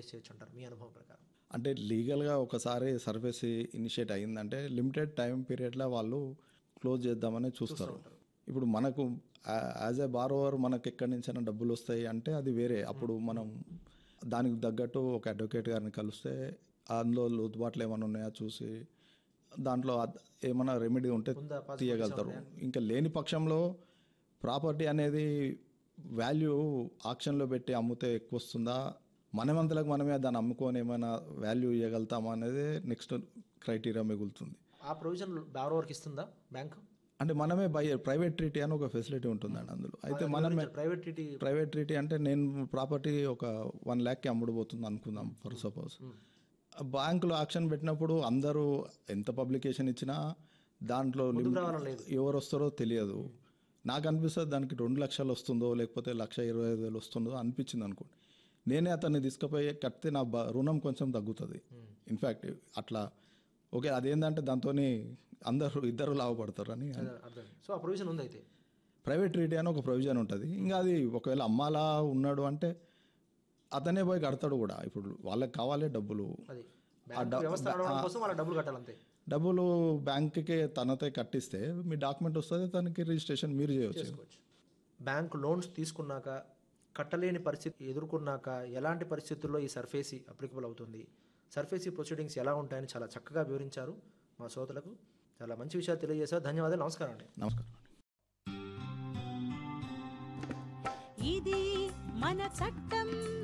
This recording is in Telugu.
సర్వీస్ చేయొచ్చు అంటారు మీ అనుభవం ప్రకారం అంటే లీగల్గా ఒకసారి సర్వీస్ ఇనిషియేట్ అయ్యిందంటే లిమిటెడ్ టైం పీరియడ్లో వాళ్ళు క్లోజ్ చేద్దామని చూస్తారు ఇప్పుడు మనకు యాజ్ ఏ బారోవర్ మనకు ఎక్కడి నుంచైనా డబ్బులు వస్తాయి అంటే అది వేరే అప్పుడు మనం దానికి తగ్గట్టు ఒక అడ్వకేట్ గారిని కలిస్తే అందులో లోతుబాట్లు ఏమైనా ఉన్నాయా చూసి దాంట్లో అద్- ఏమైనా రెమెడీ ఉంటే ఉందా? Possibilities తీయగలుగుతారు ఇంకా లేని పక్షంలో ప్రాపర్టీ అనేది వాల్యూ ఆక్షన్లో పెట్టి అమ్మితే ఎక్కువ వస్తుందా మనమంతలకు మనమే దాన్ని అమ్ముకొని ఏమైనా వాల్యూ ఇవ్వగలుగుతామా అనేది నెక్స్ట్ క్రైటీరియా మిగులుతుంది ఆ ప్రొవిజన్ బారోవర్కి ఇస్తుందా బ్యాంకు అంటే మనమే బై ప్రైవేట్ ట్రీటీ అని ఒక ఫెసిలిటీ ఉంటుందండి అందులో అయితే మనమే ప్రైవేట్ టీటీ ప్రైవేట్ ట్రీటీ అంటే నేను ప్రాపర్టీ ఒక వన్ ల్యాక్కి అమ్ముడుపోతుంది అనుకుందాం ఫర్ సపోజ్ బ్యాంకులో ఆక్షన్ పెట్టినప్పుడు అందరూ ఎంత పబ్లికేషన్ ఇచ్చినా దాంట్లో లిమిట్ రావాలని లేదు ఎవరు వస్తారో తెలియదు నాకు అనిపిస్తుంది దానికి రెండు లక్షలు వస్తుందో లేకపోతే లక్ష ఇరవై ఐదు వేలు వస్తుందో అనిపించింది అనుకోండి నేనే అతన్ని తీసుకుపోయి కడితే నా బ- రుణం కొంచెం తగ్గుతుంది ఇన్ఫ్యాక్ట్ అట్లా ఓకే అదేంటంటే దాంతో అందరూ ఇద్దరు లాభపడతారు అని అర్థం సో ఆ ప్రొవిజన్ ఉంది అయితే ప్రైవేట్ ట్రీటీ అని ఒక ప్రొవిజన్ ఉంటుంది ఇంకా అది ఒకవేళ అమ్మాలా ఉన్నాడు అంటే అతనే పోయి కడతాడు కూడా ఇప్పుడు వాళ్ళకి కావాలి డబ్బులు అది బ్యాంక్ వ్యవస్థ నడవడం కోసం వాళ్ళ డబ్బులు కట్టాలంతే డబ్బులు బ్యాంక్కి తనతో కట్టిస్తే మీ డాక్యుమెంట్ వస్తుంది తనకి రిజిస్ట్రేషన్ మీరు చేయవచ్చు చేసుకోవచ్చు బ్యాంక్ లోన్స్ తీసుకున్నాక కట్టలేని పరిస్థితి ఎదుర్కొన్నాక ఎలాంటి పరిస్థితుల్లో ఈ సర్ఫేసీ అప్లికబుల్ అవుతుంది సర్ఫేసీ ప్రొసీడింగ్స్ ఎలా ఉంటాయని చాలా చక్కగా వివరించారు మా శ్రోతలకు చాలా మంచి విషయాలు తెలియజేశారు ధన్యవాదాలు నమస్కారం అండి నమస్కారం ఇది మన చట్టం